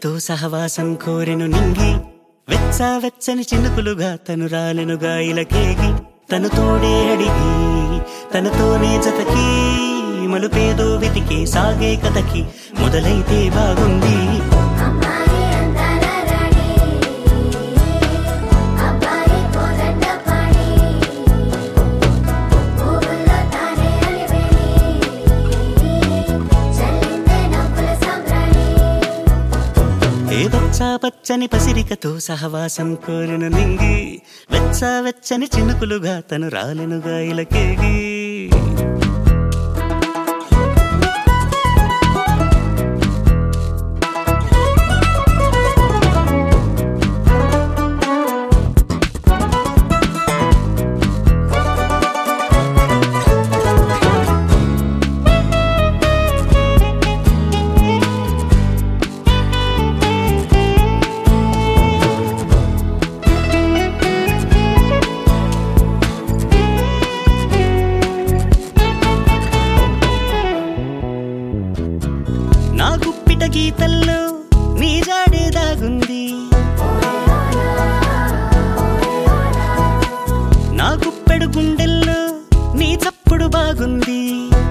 పసిరికతో సహవాసం కోరెను నింగి వెచ్చా వెచ్చని చినుకులుగా తను రాలెనుగా ఇలకేగి తను తోడే అడిగి తనతోనే జతకి మలుపేదో వెతికి సాగే కథకి మొదలైతే బాగుంది అమ్మాయి అందాల రాణి అబ్బాయి కోదండ పాణి పువ్వుల్లో తానే అలివేణి చల్లిందే నవ్వుల సాంబ్రాణి ఏదొచ్చా పచ్చని పసిరికతో సహవాసం కోరిన నింగి వెచ్చా వెచ్చని చినుకులుగా తను రాలెనుగా ఇలకేగి నా గుప్పిట గీతల్లో నీ జాడే దాగుంది నా గుప్పెడు గుండెల్లో నీ చప్పుడు బాగుంది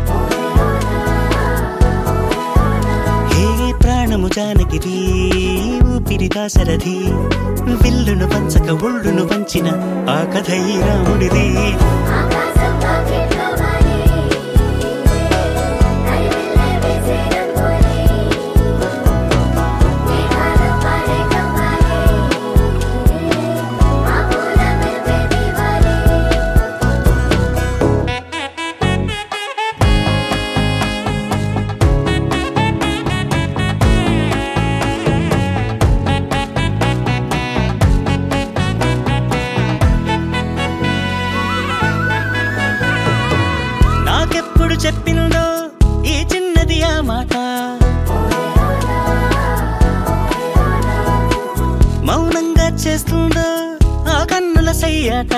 హే ప్రాణము జానకిది ఊపిరి దాసరథి విల్లును పంచక ఒళ్ళును వంచిన ఆ కథ ఈ రాముడిది ఆకాశం పాకెట్లో వాలి నడిమిల్లే వేసే రంగోలి మేఘాలు పాడే కమ్మాలి ఆ పూల మెరిపే దీవాలి నాకెప్పుడు చెప్పిందో ఈ చిన్నది ఆ మాట మౌనంగా చేస్తుందో ఆ కన్నుల సయ్యాట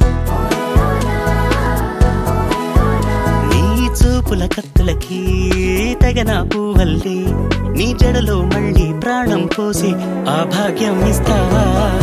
నీ చూపుల కత్తులకి తెగన పువ్వల్లి నీ జడలో మళ్ళీ ప్రాణం పోసి ఆ భాగ్యం ఇస్తావా